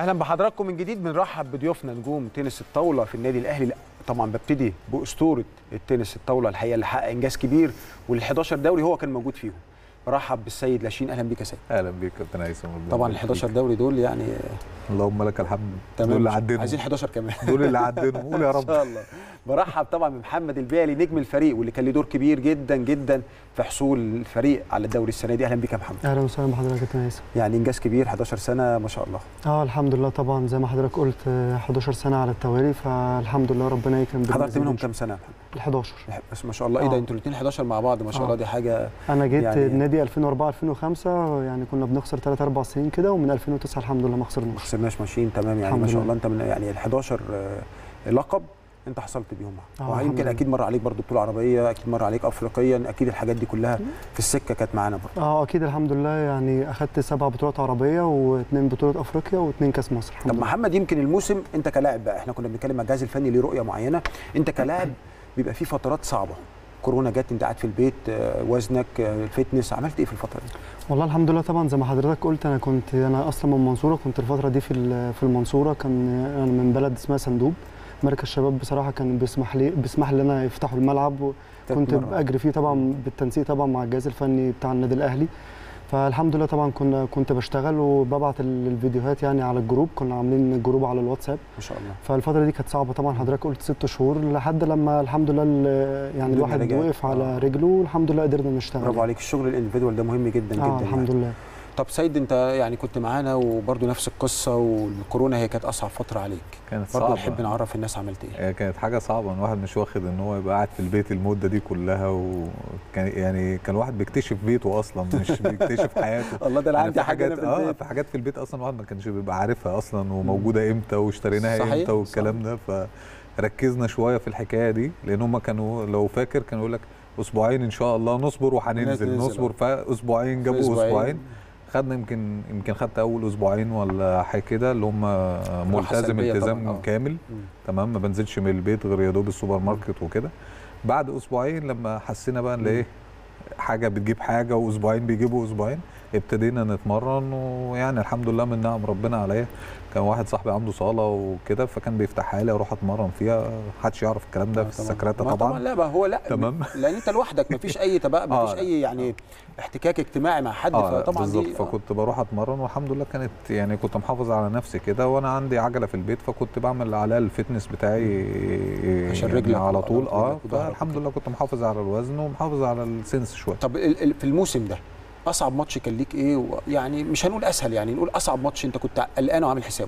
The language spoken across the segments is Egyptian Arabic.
اهلا بحضراتكم من جديد بنرحب بضيوفنا نجوم تنس الطاوله في النادي الاهلي لا طبعا ببتدي باسطوره التنس الطاوله الحقيقه اللي حقق انجاز كبير وال11 دوري هو كان موجود فيهم برحب بالسيد لاشين اهلا بيك يا سيد اهلا بيك كابتن هيثم طبعا ال11 دوري دول يعني اللهم لك الحمد تمام دول اللي عدينا عايزين 11 كمان دول اللي عدينا قول يا ان رب شاء الله برحب طبعا بمحمد البيلي نجم الفريق واللي كان له دور كبير جدا جدا في حصول الفريق على الدوري السنه دي اهلا بيك يا محمد اهلا وسهلا بحضرتك يا كابتن هيثم يعني انجاز كبير 11 سنه ما شاء الله اه الحمد لله طبعا زي ما حضرتك قلت آه، 11 سنه على التوالي فالحمد لله ربنا يكرم حضرت بالمزيد منهم إن شاء كام سنه يا محمد الله. ال 11 بس ما شاء الله ايه ده آه. انتوا الاثنين 11 مع بعض ما شاء آه. الله دي حاجه انا جيت يعني- يعني النادي 2004 2005 يعني كنا بنخسر 3 4 سنين كده ومن 2009 الحمد لله ما ما خسرناش خسرناش ماشيين تمام يعني الحمد ما شاء لله. الله انت من يعني ال 11 آه، لقب انت حصلت بيهم آه، الحمد ويمكن لله. اكيد مر عليك برضو بطوله عربيه اكيد مر عليك افريقيا اكيد الحاجات دي كلها في السكه كانت معانا برضو اه اكيد الحمد لله يعني اخدت سبع بطولات عربيه واثنين بطوله افريقيا واثنين كاس مصر الحمد طب لله محمد يمكن الموسم انت كلاعب بقى احنا كنا بنتكلم مع الجهاز الفني ليه رؤيه معينه انت كلاعب بيبقى في فترات صعبه كورونا جت انت قاعد في البيت آه، وزنك آه، الفتنس عملت ايه في الفتره دي؟ والله الحمد لله طبعا زي ما حضرتك قلت انا كنت انا اصلا من المنصوره كنت الفتره دي في ال- في المنصوره كان انا من بلد اسمها صندوق مركز شباب بصراحه كان بيسمح لي بيسمح لي ان انا يفتحوا الملعب كنت تتمرن. باجري فيه طبعا بالتنسيق طبعا مع الجهاز الفني بتاع النادي الاهلي فالحمد لله طبعا كنا كنت بشتغل وببعت ال- الفيديوهات يعني على الجروب كنا عاملين جروب على الواتساب ما شاء الله فالفتره دي كانت صعبه طبعا حضرتك قلت ست شهور لحد لما الحمد لله ال- يعني الدنيا الواحد رجعت. وقف على آه. رجله والحمد لله قدرنا نشتغل برافو عليك الشغل الانديفيدوال ده مهم جدا جدا اه الحمد يعني. لله طب سيد انت يعني كنت معانا وبرضو نفس القصه والكورونا هي كانت اصعب فتره عليك كانت برضو صعبه نحب نعرف الناس عملت ايه هي كانت حاجه صعبه ان الواحد مش واخد ان هو يبقى قاعد في البيت المده دي كلها وكان يعني كان الواحد بيكتشف بيته اصلا مش بيكتشف حياته الله ده انا يعني عندي في حاجه حاجات هنا في اه البيت في حاجات في البيت اصلا الواحد ما كانش بيبقى عارفها اصلا وموجوده امتى واشتريناها صحيح، امتى والكلام ده فركزنا شويه في الحكايه دي لان هم كانوا لو فاكر كانوا يقول لك اسبوعين ان شاء الله نصبر وهننزل ننزل، نصبر فاسبوعين في جابوا أسبوعين. اسبوعين خدنا يمكن يمكن خدت اول اسبوعين ولا حاجه كده اللي هم ملتزم سلبية التزام طبعاً، آه. كامل مم. تمام ما بنزلش من البيت غير يا دوب السوبر ماركت وكده بعد اسبوعين لما حسينا بقى ان مم. ايه حاجه بتجيب حاجه واسبوعين بيجيبوا اسبوعين ابتدينا نتمرن ويعني الحمد لله من نعم ربنا عليا كان واحد صاحبي عنده صاله وكده فكان بيفتحها لي اروح اتمرن فيها محدش يعرف الكلام ده آه، في طبعاً. السكرته ما طبعا لا ما هو لا تمام. لان انت لوحدك مفيش اي تبقى مفيش آه، اي يعني احتكاك اجتماعي مع حد اه فطبعا بالظبط دي آه. فكنت بروح اتمرن والحمد لله كانت يعني كنت محافظ على نفسي كده وانا عندي عجله في البيت فكنت بعمل عليها الفتنس بتاعي عشان يعني رجلك على وعضلات طول اه رجلك وظهرك فالحمد وكده. لله كنت محافظ على الوزن ومحافظ على السنس شويه طب ال- ال- في الموسم ده اصعب ماتش كان ليك ايه و- يعني مش هنقول اسهل يعني نقول اصعب ماتش انت كنت قلقان وعامل حسابه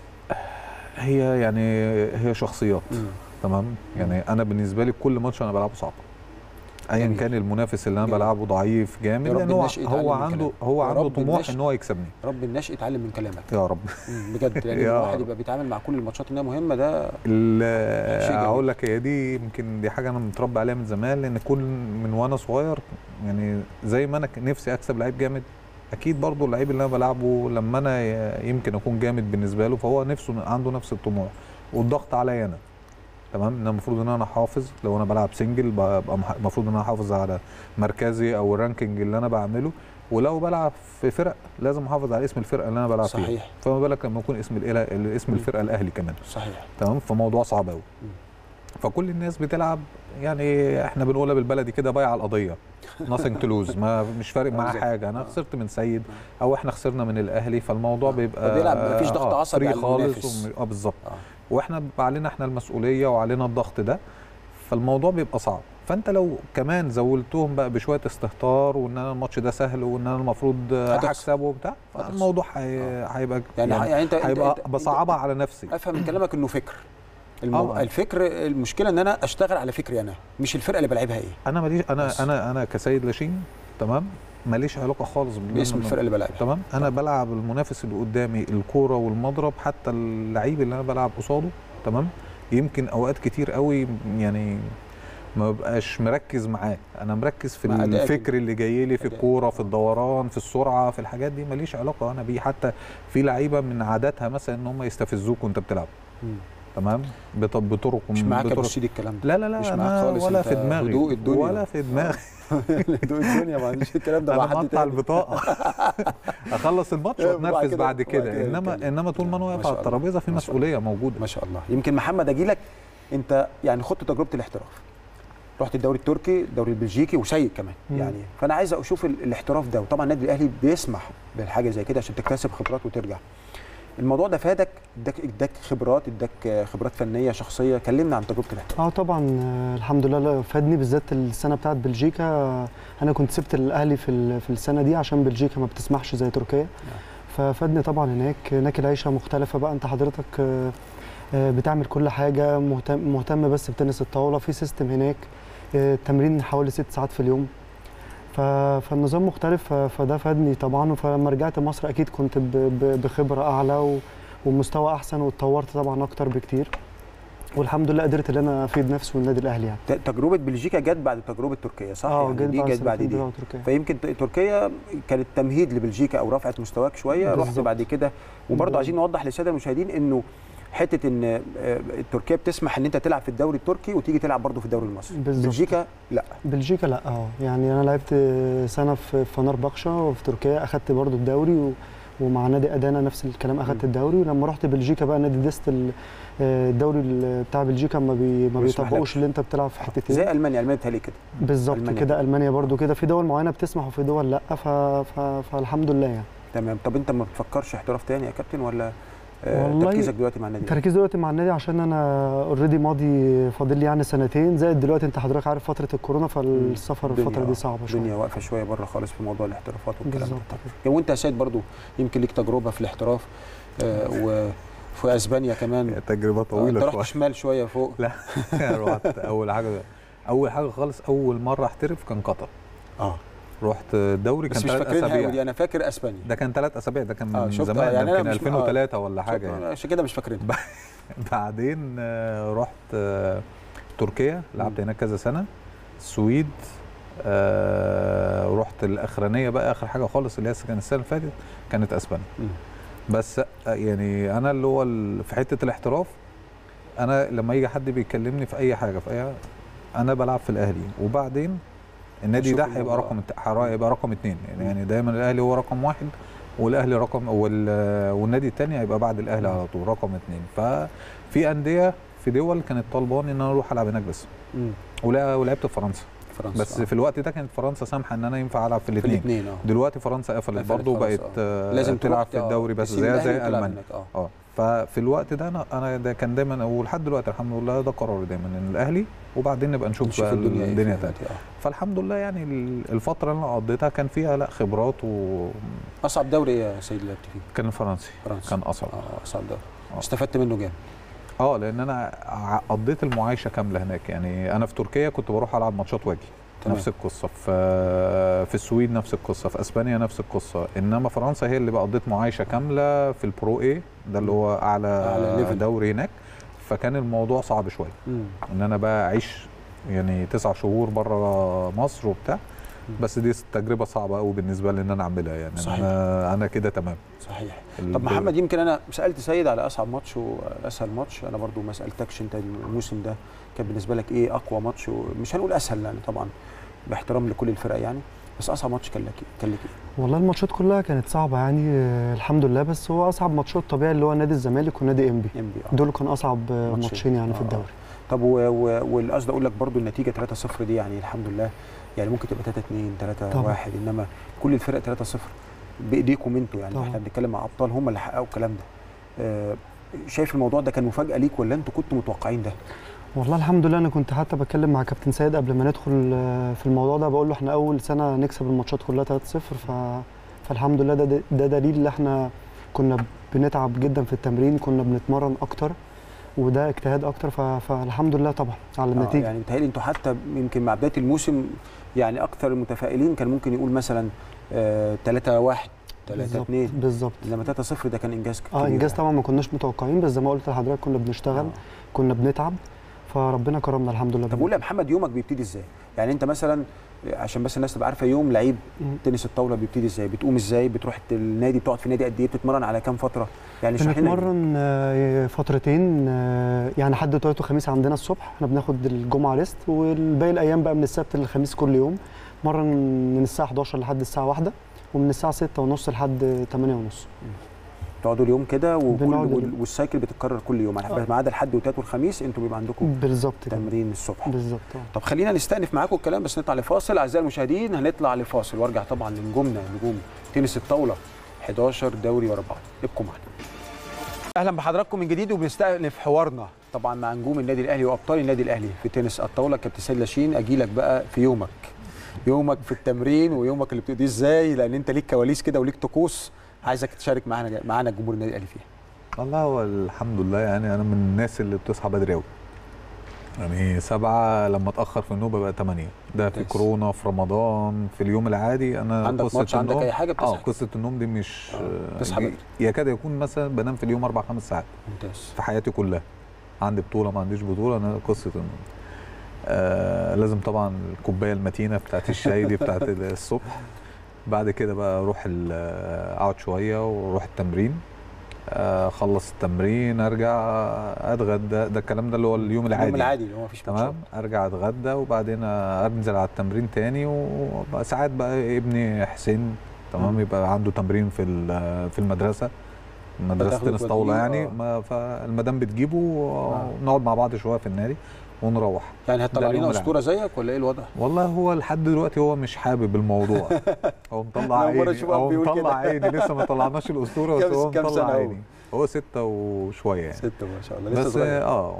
هي يعني هي شخصيات تمام يعني انا بالنسبه لي كل ماتش انا بلعبه صعب ايا جميل. كان المنافس اللي انا جميل. بلعبه ضعيف جامد يا رب لان هو الناشئ يتعلم هو من عنده كلامك. هو يا عنده رب طموح الناشئ- ان هو يكسبني رب الناشئ يتعلم من كلامك يا رب مم، بجد لان يا الواحد رب. يبقى بيتعامل مع كل الماتشات انها مهمه ده ال- شيء جميل. اقول لك هي دي يمكن دي حاجه انا متربي عليها من زمان لان كل من وانا صغير يعني زي ما انا ك- نفسي اكسب لعيب جامد اكيد برضو اللعيب اللي انا بلعبه لما انا ي- يمكن اكون جامد بالنسبه له فهو نفسه عنده نفس الطموح والضغط عليا انا تمام ان المفروض ان انا حافظ لو انا بلعب سنجل ببقى مح- المفروض ان انا احافظ على مركزي او الرانكينج اللي انا بعمله ولو بلعب في فرق لازم احافظ على اسم الفرقه اللي انا بلعب فيها صحيح فما بالك لما يكون اسم الإله- اسم الفرقه الاهلي كمان صحيح تمام فموضوع صعب قوي مم. فكل الناس بتلعب يعني احنا بنقولها بالبلدي كده بايع القضيه nothing to lose ما مش فارق معاه بالظبط. حاجه انا آه. خسرت من سيد او احنا خسرنا من الاهلي فالموضوع آه. بيبقى فبيلعب مفيش ضغط عصبي free على المنافس. خالص وم- اه بالظبط آه. واحنا بيبقى علينا احنا المسؤوليه وعلينا الضغط ده فالموضوع بيبقى صعب فانت لو كمان زولتهم بقى بشويه استهتار وان انا الماتش ده سهل وان انا المفروض هتخسر. هكسبه وبتاع هتخسر. الموضوع هي- هيبقى يعني, يعني انت انت- هيبقى انت- بصعبها على نفسي افهم من كلامك انه فكر المو... آه. الفكر المشكله ان انا اشتغل على فكري انا مش الفرقه اللي بلعبها ايه انا ماليش انا بس. انا انا كسيد لاشين تمام ماليش علاقه خالص بال- باسم الفرقه اللي بلعبها تمام انا بلعب المنافس اللي قدامي الكوره والمضرب حتى اللعيب اللي انا بلعب قصاده تمام يمكن اوقات كتير قوي يعني ما ببقاش مركز معاه انا مركز في مع أدائك. الفكر اللي جاي لي في أدائك. الكوره في الدوران في السرعه في الحاجات دي ماليش علاقه انا بيه حتى في لعيبه من عاداتها مثلا ان هم يستفزوك وانت بتلعب مم. تمام بط- بطرق مش معاك يا بطرق ابو سيدي الكلام ده لا لا لا مش أنا معاك خالص، ولا أنت في دماغي هدوء الدنيا. ولا في دماغي دوق الدنيا ما عنديش الكلام ده مع انا حد مقطع تاني البطاقه اخلص الماتش إيه، وبعد واتنرفز كده- بعد وبعد كده كده انما نتكلم. انما طول ما انا ما واقف شاء على الله. الترابيزه في ما شاء مسؤوليه موجوده ما شاء الله يمكن محمد اجي لك انت يعني خدت تجربه الاحتراف رحت الدوري التركي الدوري البلجيكي وسيد كمان مم. يعني فانا عايز اشوف ال- الاحتراف ده وطبعا النادي الاهلي بيسمح بالحاجه زي كده عشان تكتسب خبرات وترجع الموضوع ده فادك اداك اداك خبرات اداك خبرات فنيه شخصيه كلمنا عن تجربه الاحتراف اه طبعا آه، الحمد لله لا، فادني بالذات السنه بتاعت بلجيكا آه، انا كنت سبت الاهلي في ال- في السنه دي عشان بلجيكا ما بتسمحش زي تركيا ففادني طبعا هناك هناك العيشه مختلفه بقى انت حضرتك آه، آه، بتعمل كل حاجه مهتم مهتم بس بتنس الطاوله في سيستم هناك آه، التمرين حوالي ست ساعات في اليوم ف- فالنظام مختلف ف- فده فادني طبعا فلما رجعت مصر اكيد كنت ب- ب- بخبره اعلى و- ومستوى احسن واتطورت طبعا اكتر بكتير والحمد لله قدرت ان انا افيد نفسي والنادي الاهلي يعني ت- تجربه بلجيكا جت بعد تجربه تركيا صح اه يعني دي جت بعد سنتين دي بتوع تركيا فيمكن ت- تركيا كانت تمهيد لبلجيكا او رفعت مستواك شويه رحت بالظبط. بعد كده وبرضه بالظبط. عايزين نوضح للساده المشاهدين انه حته ان آه، تركيا بتسمح ان انت تلعب في الدوري التركي وتيجي تلعب برضه في الدوري المصري بالظبط. بلجيكا لا بلجيكا لا اه يعني انا لعبت سنه في فنار بخشة وفي تركيا اخدت برضو الدوري و... ومع نادي ادانا نفس الكلام اخدت مم. الدوري ولما رحت بلجيكا بقى نادي ديست ال- آه، الدوري ال- بتاع بلجيكا ما, بي... ما بيسمح بيطبقوش لكش. اللي انت بتلعب في حتتين زي المانيا المانيا بتهيألي كده بالظبط ألمانيا. كده المانيا برضو كده في دول معينه بتسمح وفي دول لا ف... ف... فالحمد لله يعني تمام طب انت ما بتفكرش احتراف تاني يا كابتن ولا آه، والله تركيزك دلوقتي مع النادي الأهلي؟ تركيز دلوقتي مع النادي عشان انا اوريدي ماضي فاضل لي يعني سنتين زائد دلوقتي انت حضرتك عارف فتره الكورونا فالسفر الدنيا- الفتره دي صعبه شويه الدنيا واقفه شويه بره خالص في موضوع الاحترافات والكلام ده بالظبط طب كده. يعني وانت يا سيد برضو يمكن ليك تجربه في الاحتراف آه، وفي اسبانيا كمان تجربه انت طويله رحت شويه شمال شويه فوق لا رحت اول حاجه اول حاجه خالص اول مره احترف كان قطر اه رحت الدوري كان بس مش ثلاث فاكرينها قوي اسابيع دي انا فاكر اسبانيا ده كان ثلاث اسابيع ده كان آه، من شفت، زمان آه، يعني ده أنا يمكن مش- 2003 ولا حاجه يعني عشان كده مش فاكرينها بعدين آه، رحت آه، تركيا لعبت هناك كذا سنه السويد آه، رحت الاخرانيه بقى اخر حاجه خالص اللي هي كانت السنه اللي فاتت كانت اسبانيا مم. بس آه، يعني انا اللي هو ال- في حته الاحتراف انا لما يجي حد بيكلمني في اي حاجه في اي انا بلعب في الاهلي وبعدين النادي نشوف ده هيبقى الموضوع. رقم الت- هيبقى رقم اثنين يعني, يعني دايما الاهلي هو رقم واحد والاهلي رقم وال- والنادي الثاني هيبقى بعد الاهلي على طول رقم اثنين ففي انديه في دول كانت طالباني ان انا اروح العب هناك بس مم. ولا- ولعبت في فرنسا فرنسا بس آه. في الوقت ده كانت فرنسا سامحه ان انا ينفع العب في في الاثنين الاثنين اه دلوقتي فرنسا قفلت قفلت برضه فرنسا، بقت آه. آه، لازم تلعب تروح في الدوري بس تسيب زي الأهلي زي وتلعب المانيا هناك، اه اه ففي الوقت ده انا انا ده كان دايما ولحد دلوقتي الحمد لله ده قراري دايما ان الاهلي وبعدين نبقى نشوف نشوف بقى الدنيا ايه الدنيا في تاني دلوقتي، آه. فالحمد لله يعني ال- الفتره اللي انا قضيتها كان فيها لا خبرات وكان اصعب دوري ايه يا سيد لعبت فيه؟ الفرنسي فرنسا كان اصعب اه اصعب دوري آه. استفدت منه جامد اه لان انا ع- قضيت المعايشه كامله هناك يعني انا في تركيا كنت بروح العب ماتشات واجي تمام. نفس القصه في في السويد نفس القصه في اسبانيا نفس القصه انما فرنسا هي اللي بقى قضيت معايشه كامله في البرو اي ده اللي هو أعلى اعلى ليفل. دوري هناك فكان الموضوع صعب شويه مم. ان انا بقى اعيش يعني تسع شهور بره مصر وبتاع بس دي تجربه صعبه قوي بالنسبه لي ان انا اعملها يعني صحيح. انا انا كده تمام صحيح طب الدوري. محمد يمكن انا سالت سيد على اصعب ماتش واسهل ماتش انا برضو ما سالتكش انت الموسم ده كان بالنسبه لك ايه اقوى ماتش مش هنقول اسهل يعني طبعا باحترام لكل الفرق يعني بس اصعب ماتش كان لك إيه؟ كان لك ايه؟ والله الماتشات كلها كانت صعبه يعني آه، الحمد لله بس هو اصعب ماتشات طبيعي اللي هو نادي الزمالك ونادي انبي ام بي دول كان اصعب آه، ماتشين. ماتشين يعني في آه. الدوري طب و- و- والقصد اقول لك برضو النتيجه 3-0 دي يعني الحمد لله يعني ممكن تبقى 3-2 3-1 انما كل الفرق 3-0 بايديكم انتوا يعني طبعا. احنا بنتكلم مع ابطال هم اللي حققوا الكلام ده آه، شايف الموضوع ده كان مفاجاه ليك ولا انتوا كنتوا متوقعين ده؟ والله الحمد لله انا كنت حتى بتكلم مع كابتن سيد قبل ما ندخل آه، في الموضوع ده بقول له احنا اول سنه نكسب الماتشات كلها 3-0 ف... فالحمد لله ده ده دليل ان احنا كنا بنتعب جدا في التمرين كنا بنتمرن اكتر وده اجتهاد اكتر ف... فالحمد لله طبعا على آه النتيجه يعني بيتهيألي انتوا حتى يمكن مع بدايه الموسم يعني اكثر المتفائلين كان ممكن يقول مثلا 3 1 3 بالظبط 2 بالظبط انما 3 0 ده كان انجاز كبير اه انجاز يعني. طبعا ما كناش متوقعين بس زي ما قلت لحضرتك كنا بنشتغل آه. كنا بنتعب فربنا كرمنا الحمد لله طب قول لي يا محمد يومك بيبتدي ازاي؟ يعني انت مثلا عشان بس الناس تبقى عارفه يوم لعيب مم. تنس الطاوله بيبتدي ازاي؟ بتقوم ازاي؟ بتروح النادي بتقعد في النادي قد ايه؟ بتتمرن على كام فتره؟ يعني اشرح لنا بنتمرن آه، فترتين آه، يعني حد تلات وخميس عندنا الصبح احنا بناخد الجمعه ريست والباقي الايام بقى من السبت للخميس كل يوم بتمرن من الساعه 11 لحد الساعه 1 ومن الساعه 6 ونص لحد 8 ونص تقعدوا اليوم كده وكل بنقعد وال- اليوم. والسايكل بتتكرر كل يوم على آه. ما عدا الحد والتلات والخميس انتوا بيبقى عندكم بالظبط كده تمرين الصبح بالظبط آه. طب خلينا نستأنف معاكم الكلام بس نطلع لفاصل اعزائي المشاهدين هنطلع لفاصل وارجع طبعا لنجومنا نجوم تنس الطاوله 11 دوري ورا بعض ابقوا معنا اهلا بحضراتكم من جديد وبنستأنف حوارنا طبعا مع نجوم النادي الاهلي وابطال النادي الاهلي في تنس الطاوله كابتن سيد لاشين اجي لك بقى في يومك يومك في التمرين ويومك اللي بتقضيه ازاي لان انت ليك كواليس كده وليك طقوس عايزك تشارك معانا معانا جمهور النادي الاهلي فيها والله هو الحمد لله يعني انا من الناس اللي بتصحى بدري قوي يعني سبعة لما اتأخر في النوم ببقى تمانية ده في ممتاز. كورونا في رمضان في اليوم العادي أنا عندك قصة ماتش عندك النوم- اي حاجه اه بتصحى قصة النوم دي مش آه، آه، تصحى دي- بدري. يكاد يكون مثلا بنام في اليوم أربع خمس ساعات ممتاز في حياتي كلها عندي بطولة ما عنديش بطولة أنا قصة النوم آه لازم طبعا الكوباية المتينة بتاعت الشاي دي بتاعت الصبح بعد كده بقى اروح ال- اقعد شويه واروح التمرين آه، اخلص التمرين ارجع اتغدى ده الكلام ده اللي هو اليوم العادي اليوم العادي اللي هو مفيش ماتشات تمام ارجع اتغدى وبعدين انزل على التمرين تاني وساعات بقى ابني حسين تمام مم. يبقى عنده تمرين في ال- في المدرسه مدرسه فتاخده تنس طاوله توديه، يعني آه. ما فالمدام بتجيبه ونقعد مع بعض شويه في النادي ونروح يعني هتطلع ده لنا اليوم اسطوره زيك ولا ايه الوضع؟ والله هو لحد دلوقتي هو مش حابب الموضوع هو مطلع أنا أول مرة عيني أشوفه هو بيقول كده. مطلع عيني لسه ما طلعناش الاسطوره بس كام- هو كام سنة مطلع هو؟ عيني هو ستة وشويه يعني ستة ما شاء الله لسه بس صغير اه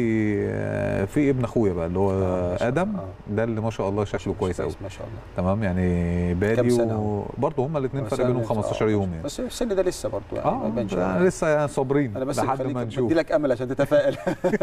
في في ابن اخويا بقى اللي هو آه، ما شاء ادم الله. آه. ده اللي ما شاء الله شكله كويس قوي ما شاء الله تمام يعني بادي سنة هو؟ وبرضه هما الاثنين فرق سنة بينهم لسه، 15 آه، يوم يعني بس السن ده لسه برضه يعني ما اه يبانش أنا لسه يعني صابرين انا بس لحد بخليك- ما نشوف بدي لك امل عشان تتفائل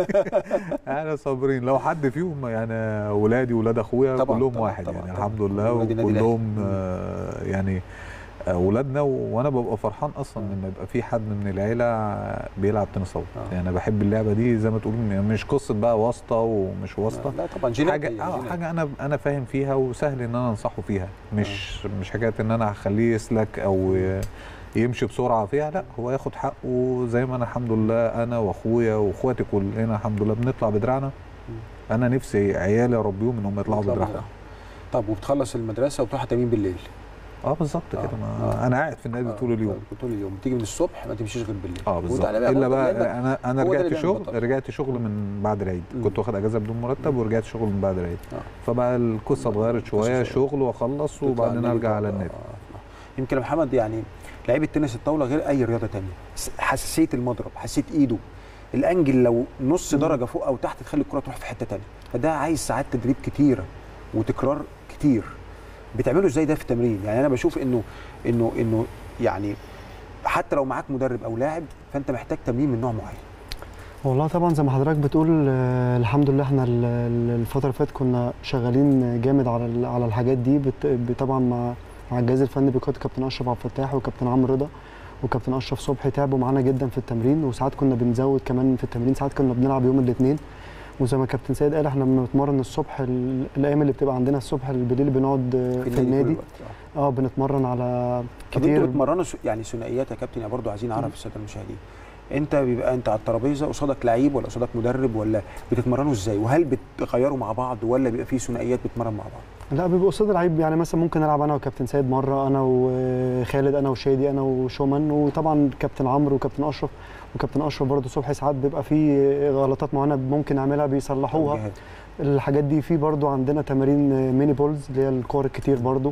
احنا صابرين لو حد فيهم يعني ولادي ولاد اخويا طبعاً، كلهم طبعاً، واحد طبعاً، يعني طبعاً. الحمد لله ولاد النادي الأهلي. وكلهم مم. آه يعني آه، ولادنا و- وانا ببقى فرحان اصلا لما يبقى في حد من العيله بيلعب تنس طاوله آه. يعني انا بحب اللعبه دي زي ما تقول مش قصه بقى واسطه ومش واسطه لا طبعا جينات حاجه هي، اه جينات. حاجه انا انا فاهم فيها وسهل ان انا انصحه فيها مش مش حكايه ان انا هخليه يسلك او ي- يمشي بسرعه فيها لا هو ياخد حقه زي ما انا الحمد لله انا واخويا واخواتي كلنا الحمد لله بنطلع بدراعنا انا نفسي عيالي اربيهم انهم يطلعوا يطلعوا بدراعهم بدراعهم. طب وبتخلص المدرسه وبتروح تمرين بالليل اه بالظبط آه، كده ما آه. انا قاعد في النادي آه، طول اليوم طول اليوم تيجي من الصبح ما تمشيش غير بالليل اه بالظبط وتعالى بقى الا برضه بقى لأنك انا انا هو ده اللي رجعت بيعمل شغل بطل. رجعت شغل من بعد العيد مم. كنت واخد اجازه بدون مرتب ورجعت شغل من بعد العيد آه. فبقى القصه اتغيرت شويه القصة شغل واخلص تطلع وبعدين النادي ارجع على آه، النادي آه، آه. يمكن يا محمد يعني لعيبه تنس الطاوله غير اي رياضه تانية س- حساسيه المضرب حساسيه ايده الانجل لو نص مم. درجه فوق او تحت تخلي الكره تروح في حته تانية فده عايز ساعات تدريب كتيره وتكرار كتير بتعملوا ازاي ده في التمرين يعني انا بشوف انه انه انه يعني حتى لو معاك مدرب او لاعب فانت محتاج تمرين من نوع معين والله طبعا زي ما حضرتك بتقول آه، الحمد لله احنا ال- ال- الفتره اللي فاتت كنا شغالين جامد على ال- على الحاجات دي بت- ب- طبعا مع مع الجهاز الفني بقياده كابتن اشرف عبد الفتاح وكابتن عمرو رضا وكابتن اشرف صبحي تعبوا معانا جدا في التمرين وساعات كنا بنزود كمان في التمرين ساعات كنا بنلعب يوم الاثنين وزي ما كابتن سيد قال احنا لما بنتمرن الصبح ال- الايام اللي بتبقى عندنا الصبح بالليل بنقعد آه، في طول النادي الوقت. آه. اه بنتمرن على طب انتوا كتير بتمرنوا س- يعني ثنائيات يا كابتن يا برضه عايزين مم. نعرف الساده المشاهدين انت بيبقى انت على الترابيزه قصادك لعيب ولا قصادك مدرب ولا بتتمرنوا ازاي وهل بتغيروا مع بعض ولا بيبقى في ثنائيات بتتمرن مع بعض لا بيبقى قصاد العيب يعني مثلا ممكن العب انا وكابتن سيد مره انا وخالد انا وشادي انا وشومان وطبعا كابتن عمرو وكابتن اشرف وكابتن اشرف برضه صبحي ساعات بيبقى في غلطات معينه ممكن نعملها بيصلحوها توجيهات. الحاجات دي في برضه عندنا تمارين ميني بولز اللي هي الكور الكتير برضه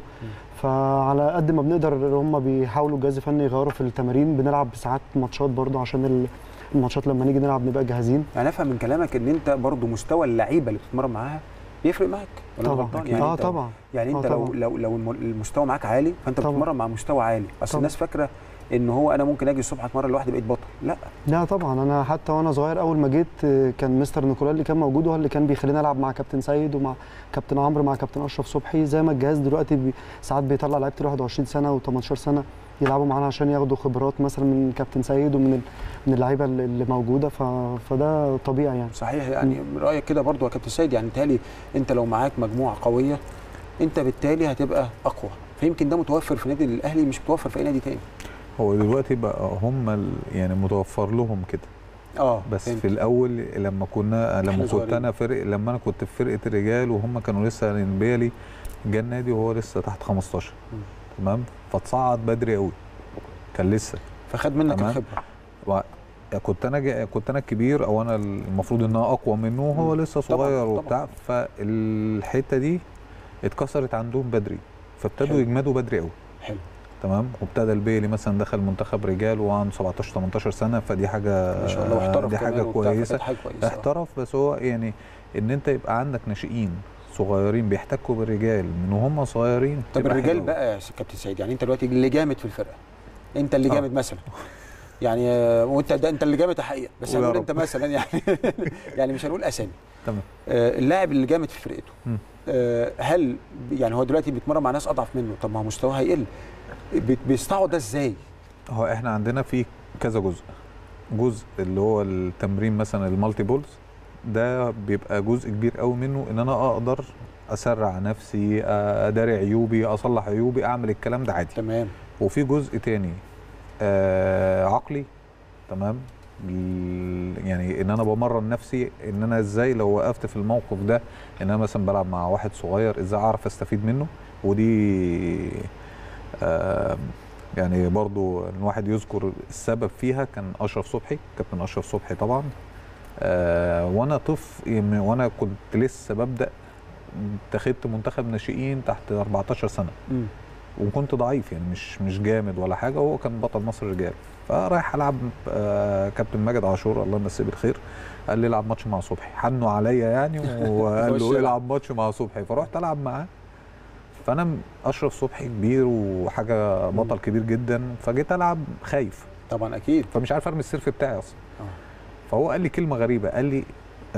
فعلى قد ما بنقدر هم بيحاولوا الجهاز الفني يغيروا في التمارين بنلعب ساعات ماتشات برضه عشان ال- الماتشات لما نيجي نلعب نبقى جاهزين يعني افهم من كلامك ان انت برضه مستوى اللعيبه اللي بتتمرن معاها بيفرق معاك ولا أنا طبعا غلطان؟ أكيد. يعني اه انت طبعا يعني آه انت لو طبعاً. لو لو الم- المستوى معاك عالي فانت طبعاً. بتتمرن مع مستوى عالي اصل طبعاً. الناس فاكره ان هو انا ممكن اجي الصبح اتمرن لوحدي بقيت بطل لا لا طبعا انا حتى وانا صغير اول ما جيت آه، كان مستر نيكولا اللي كان موجود هو اللي كان بيخليني العب مع كابتن سيد ومع كابتن عمرو مع كابتن اشرف صبحي زي ما الجهاز دلوقتي بي ساعات بيطلع لعيبه ال 21 سنه و18 سنه يلعبوا معانا عشان ياخدوا خبرات مثلا من كابتن سيد ومن ال- من اللعيبه اللي اللي موجوده ف... فده طبيعي يعني صحيح يعني من رايك كده برضه يا كابتن سيد يعني بالتالي انت لو معاك مجموعه قويه انت بالتالي هتبقى اقوى فيمكن ده متوفر في النادي الاهلي مش متوفر في اي نادي تاني هو دلوقتي بقى هم ال- يعني متوفر لهم كده اه بس فهمت. في الاول لما كنا إحنا لما كنت صغيرين. انا فرق لما انا كنت في فرقه الرجال وهم كانوا لسه بالنسبه لي جه النادي وهو لسه تحت 15 مم. تمام فاتصعد بدري قوي كان لسه فخد منك تمام. الخبره و... كنت انا جا... كنت انا الكبير او انا المفروض ان انا اقوى منه وهو مم. لسه طبعاً، صغير طبعاً. وبتاع فالحته دي اتكسرت عندهم بدري فابتدوا حلو. يجمدوا بدري قوي حلو تمام وابتدى البيلي مثلا دخل منتخب رجال وعنده 17 18 سنه فدي حاجه ما شاء الله واحترف دي كمان حاجه وبتاع، كويسه فكانت حاجه كويسه احترف بس هو يعني ان انت يبقى عندك ناشئين صغيرين بيحتكوا بالرجال من وهم صغيرين طب تبقى الرجال حلوة. بقى يا كابتن سعيد يعني انت دلوقتي اللي جامد في الفرقه انت اللي آه. جامد مثلا يعني آه، وانت ده انت اللي جامد حقيقه بس ويا هنقول رب. انت مثلا يعني يعني مش هنقول اسامي تمام آه، اللاعب اللي جامد في فرقته مم. آه، هل يعني هو دلوقتي بيتمرن مع ناس اضعف منه طب ما هو مستواه هيقل بي- بيستعوا ده ازاي هو احنا عندنا في كذا جزء جزء اللي هو التمرين مثلا المالتي بولز ده بيبقى جزء كبير قوي منه ان انا اقدر اسرع نفسي اداري عيوبي اصلح عيوبي اعمل الكلام ده عادي تمام وفي جزء تاني آه عقلي تمام ال- يعني ان انا بمرن نفسي ان انا ازاي لو وقفت في الموقف ده ان انا مثلا بلعب مع واحد صغير ازاي اعرف استفيد منه ودي آه يعني برضو ان واحد يذكر السبب فيها كان اشرف صبحي كابتن اشرف صبحي طبعا آه وانا طفل وانا كنت لسه ببدا اتخذت منتخب ناشئين تحت 14 سنه مم. وكنت ضعيف يعني مش مش جامد ولا حاجه وهو كان بطل مصر رجال فرايح العب آه كابتن ماجد عاشور الله يمسيه بالخير قال لي العب ماتش مع صبحي حنوا عليا يعني وقال خش له العب. العب ماتش مع صبحي فرحت العب معاه فانا م- اشرف صبحي كبير وحاجه بطل كبير جدا فجيت العب خايف طبعا اكيد فمش عارف ارمي السيرف بتاعي اصلا آه. فهو قال لي كلمه غريبه قال لي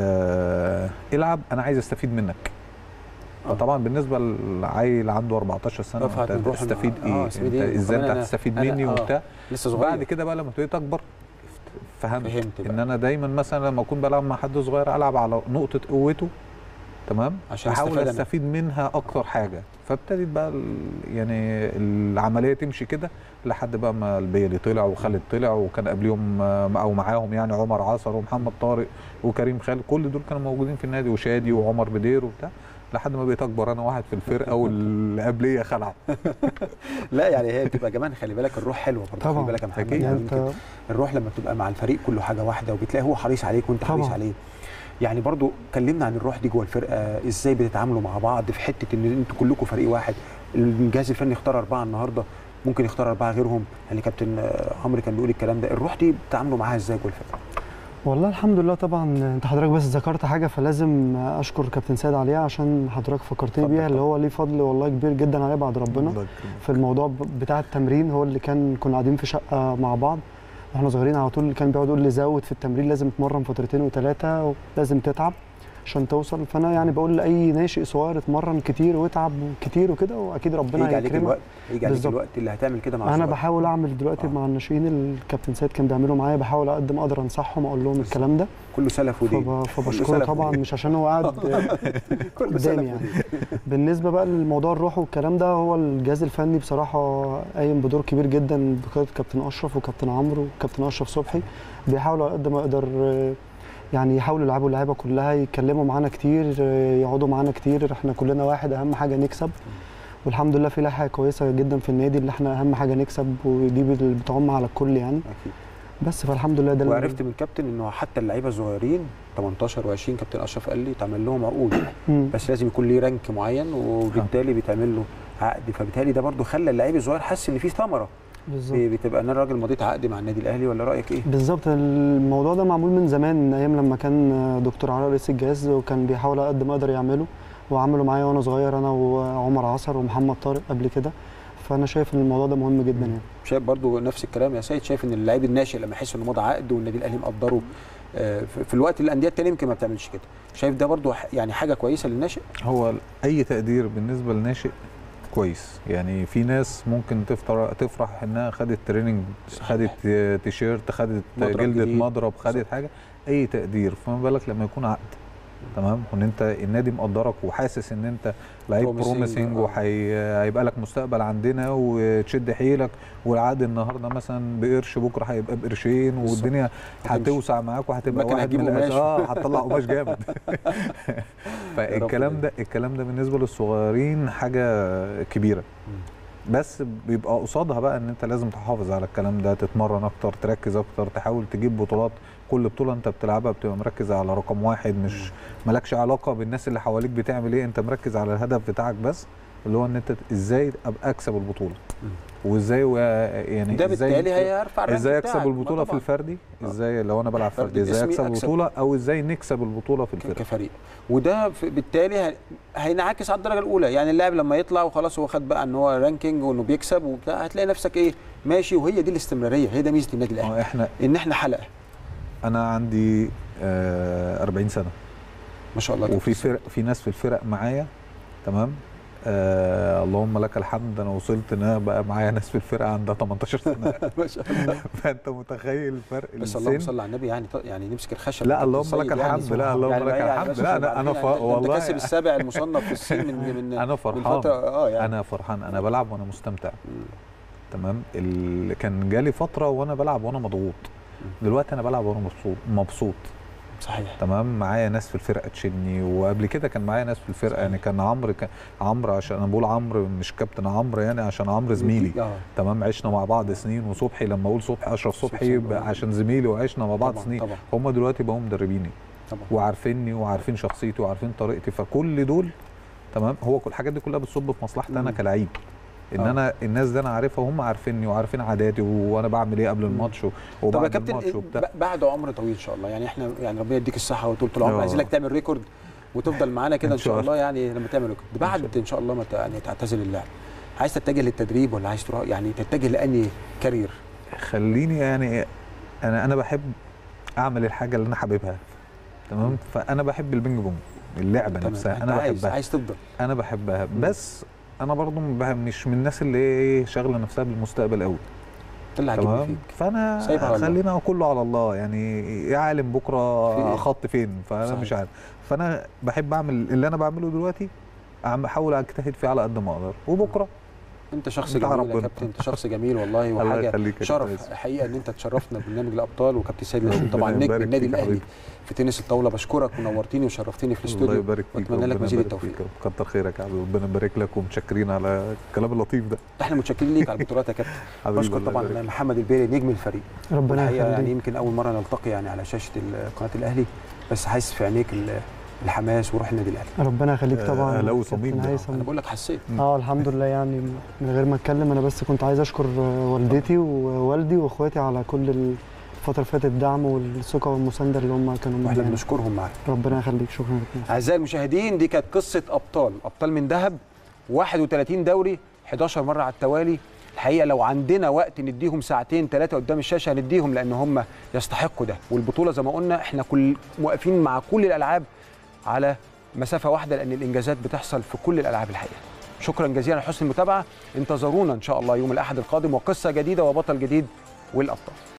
آه العب انا عايز استفيد منك آه. فطبعا بالنسبه للعيل عنده 14 سنه رفعت انت من روح هتستفيد إن- آه، ايه؟ استفيد انت إيه؟ ازاي وكمان انت أنا- هتستفيد أنا- مني آه. وبتاع لسه صغير بعد كده بقى لما ابتديت اكبر فهمت, فهمت بقى. ان انا دايما مثلا لما اكون بلعب مع حد صغير العب على نقطه قوته تمام عشان احاول أستفاد أنا. استفيد منها اكتر حاجه فابتدت بقى ال- يعني العمليه تمشي كده لحد بقى ما البيلي طلع وخالد طلع وكان قبليهم آه، او معاهم يعني عمر عصر ومحمد طارق وكريم خالد كل دول كانوا موجودين في النادي وشادي وعمر بدير وبتاع لحد ما بقيت اكبر انا واحد في الفرقه واللي قبليه خلع لا يعني هي بتبقى كمان خلي بالك الروح حلوه برضه خلي طبعاً. بالك يا محمد أكيد. يعني يعني يمكن انت الروح لما بتبقى مع الفريق كله حاجه واحده وبتلاقي هو حريص عليك وانت حريص طبعاً. عليه يعني برضو كلمنا عن الروح دي جوه الفرقه ازاي بتتعاملوا مع بعض في حته ان انتوا كلكم فريق واحد الجهاز الفني اختار اربعه النهارده ممكن يختار اربعه غيرهم يعني كابتن آه، عمرو كان بيقول الكلام ده الروح دي بتتعاملوا معاها ازاي جوه الفرقه والله الحمد لله طبعا انت حضرتك بس ذكرت حاجه فلازم اشكر كابتن سيد عليها عشان حضرتك فكرتني اتفضل بيها اللي هو ليه فضل والله كبير جدا عليه بعد ربنا الله يكرمك. في الموضوع ب- بتاع التمرين هو اللي كان كنا قاعدين في شقه مع بعض واحنا صغيرين على طول كان بيقعد يقول لي زود في التمرين لازم تتمرن فترتين وثلاثه ولازم تتعب عشان توصل فانا يعني بقول لاي ناشئ صغير اتمرن كتير واتعب كتير وكده واكيد ربنا هيجي عليك هيكرمك الوقت هيجي عليك بالظبط. الوقت اللي هتعمل كده مع انا الصغير. بحاول اعمل دلوقتي آه. مع الناشئين اللي الكابتن سيد كان بيعمله معايا بحاول اقدم ما اقدر انصحهم اقول لهم الكلام ده كله سلف ودين فب... كله فبشكره سلف طبعا ودين. مش عشان هو قاعد كله سلف قدامي يعني ودين. بالنسبه بقى للموضوع الروح والكلام ده هو الجهاز الفني بصراحه قايم بدور كبير جدا بقياده كابتن اشرف وكابتن عمرو وكابتن اشرف صبحي بيحاولوا على قد ما يقدر آه، يعني يحاولوا يلعبوا اللعيبه كلها يتكلموا معانا كتير آه، يقعدوا معانا كتير احنا كلنا واحد اهم حاجه نكسب والحمد لله في لائحه كويسه جدا في النادي اللي احنا اهم حاجه نكسب ودي بال- بتعم على الكل يعني أكيد. بس فالحمد لله ده اللي- وعرفت من كابتن انه حتى اللعيبه الصغيرين 18 و20 كابتن اشرف قال لي تعمل لهم عقود مم. بس لازم يكون ليه رانك معين وبالتالي بيتعمل له عقد فبالتالي ده برضو خلى اللعيب الصغير حس ان في ثمره بالظبط بتبقى انا الراجل مضيت عقد مع النادي الاهلي ولا رايك ايه؟ بالظبط الموضوع ده معمول من زمان من ايام لما كان دكتور علاء رئيس الجهاز وكان بيحاول على قد ما يقدر يعمله وعمله معايا وانا صغير انا وعمر عصر ومحمد طارق قبل كده فانا شايف ان الموضوع ده مهم جدا يعني شايف برضو نفس الكلام يا سيد شايف ان اللعيب الناشئ لما يحس انه مضى عقد والنادي الاهلي مقدره آه، في في الوقت اللي الانديه التانيه يمكن ما بتعملش كده شايف ده برضو ح- يعني حاجه كويسه للناشئ هو اي تقدير بالنسبه للناشئ كويس يعني في ناس ممكن تفرح تفرح انها خدت تريننج خدت تيشيرت خدت مضرب جلده جديد. مضرب خدت حاجه اي تقدير فما بالك لما يكون عقد تمام وان انت النادي مقدرك وحاسس ان انت لعيب Promising، بروميسنج آه. وهيبقى لك مستقبل عندنا وتشد حيلك والعقد النهارده مثلا بقرش بكره هيبقى بقرشين بالظبط. والدنيا هتمشي. هتوسع معاك وهتبقى المكنة واحد هتجيب من الأس- قماش. اه هتطلع قماش جامد فالكلام ده الكلام ده بالنسبه للصغيرين حاجه كبيره بس بيبقى قصادها بقى ان انت لازم تحافظ على الكلام ده تتمرن اكتر تركز اكتر تحاول تجيب بطولات كل بطوله انت بتلعبها بتبقى مركز على رقم واحد مش مالكش علاقه بالناس اللي حواليك بتعمل ايه انت مركز على الهدف بتاعك بس اللي هو ان انت ازاي ابقى اكسب البطوله وازاي و- يعني ده ازاي بالتالي هيرفع الرانك ازاي بتاعك. اكسب ما البطوله في طبعاً. الفردي آه. ازاي لو انا بلعب فردي فردي ازاي باسمي اكسب أكسب. البطوله او ازاي نكسب البطوله في ك- الفرقه كفريق وده في- بالتالي ه- هينعكس على الدرجه الاولى يعني اللاعب لما يطلع وخلاص هو خد بقى ان هو رانكينج وانه بيكسب وبتاع هتلاقي نفسك ايه ماشي وهي دي الاستمراريه هي ده ميزه النادي الاهلي اه احنا ان احنا حلقه انا عندي آه 40 سنه ما شاء الله وفي فرق في ناس في الفرق معايا تمام آه اللهم لك الحمد انا وصلت ان انا بقى معايا ناس في الفرقه عندها 18 سنه ما شاء الله فانت متخيل الفرق بس اللهم السن صل على النبي يعني ط- يعني نمسك الخشب لا كابتن اللهم سيد لك يعني الحمد لا اللهم يعني لك ما يعني الحمد بس لا عشان انا انا عارفين ف... يعني انت والله كاسب السابع المصنف في الصين من من انا من فرحان فتره اه يعني انا فرحان انا بلعب وانا مستمتع مم. تمام ال... كان جالي فتره وانا بلعب وانا مضغوط دلوقتي انا بلعب وانا مبسوط مبسوط صحيح تمام معايا ناس في الفرقه تشيلني وقبل كده كان معايا ناس في الفرقه يعني كان عمرو كان عمرو عشان انا بقول عمرو مش كابتن عمرو يعني عشان عمرو زميلي اه تمام عشنا مع بعض سنين وصبحي لما اقول صبحي اشرف صبحي صبحي، يبقى عشان زميلي وعشنا مع بعض طبعا سنين طبعا هم دلوقتي بقوا مدربيني طبعا وعارفيني وعارفين شخصيتي وعارفين طريقتي فكل دول تمام هو كل الحاجات دي كلها بتصب في مصلحتي انا مم. كلعيب ان آه. انا الناس دي انا عارفها وهم عارفيني وعارفين عاداتي وانا بعمل ايه قبل مم. الماتش و- طب يا وبعد كابتن الماتش وبتاع ب- بعد عمر طويل ان شاء الله يعني احنا يعني ربنا يديك الصحه وطول العمر آه. عايزينك تعمل ريكورد وتفضل معانا كده إن ان شاء شاء الله يعني لما تعمل ريكورد بعد ان شاء الله ما ت- يعني تعتزل اللعب عايز تتجه للتدريب ولا عايز تروح يعني تتجه لاني كارير خليني يعني انا انا بحب اعمل الحاجه اللي انا حاببها تمام فانا بحب البينج بونج اللعبه تمام. نفسها أنت انا عايز بحبها عايز تفضل انا بحبها بس انا برضو بح- مش من الناس اللي ايه شاغله نفسها بالمستقبل قوي ده اللي عاجبني تمام فيك فانا سايبها على الله. خلينا كله على الله يعني يا عالم في بكره إيه؟ خط فين فانا صحيح. مش عارف فانا بحب اعمل اللي انا بعمله دلوقتي عم بحاول اجتهد فيه على قد ما اقدر وبكره انت شخص بتاع جميل يا ربنا. كابتن انت شخص جميل والله الله وحاجه يخليك يا شرف كابتن. حقيقه ان انت تشرفنا برنامج الابطال وكابتن سيد لاشين ربنا طبعا نجم يبارك النادي فيك يا الاهلي حبيبي. في تنس الطاوله بشكرك ونورتني وشرفتني في الله الاستوديو يبارك فيك واتمنى لك ربنا مزيد يبارك التوفيق فيك. كتر خيرك يا حبيبي ربنا يبارك لك ومتشكرين على الكلام اللطيف ده احنا متشكرين ليك على البطولات يا كابتن حبيبي بشكر الله طبعا يبارك. محمد البيري نجم الفريق ربنا الحقيقه يعني يخليك يمكن اول مره نلتقي يعني على شاشه ال- قناه الاهلي بس حاسس في عينيك ال- الحماس وروح النادي الاهلي ربنا يخليك آه، طبعا أهلاوي كابتن صميم ده. هيثم. انا بقول لك حسيت اه الحمد لله يعني من غير ما اتكلم انا بس كنت عايز اشكر آه، والدتي ووالدي واخواتي على كل الفتره اللي فاتت الدعم والثقه والمسانده اللي هم كانوا واحنا مدينا بنشكرهم معاك ربنا يخليك شكرا لك اعزائي المشاهدين دي كانت قصه ابطال ابطال من ذهب 31 دوري 11 مره على التوالي الحقيقه لو عندنا وقت نديهم ساعتين ثلاثه قدام الشاشه هنديهم لان هم يستحقوا ده والبطوله زي ما قلنا احنا كل واقفين مع كل الالعاب على مسافه واحده لان الانجازات بتحصل في كل الالعاب الحقيقه شكرا جزيلا على حسن المتابعه انتظرونا ان شاء الله يوم الاحد القادم وقصه جديده وبطل جديد والابطال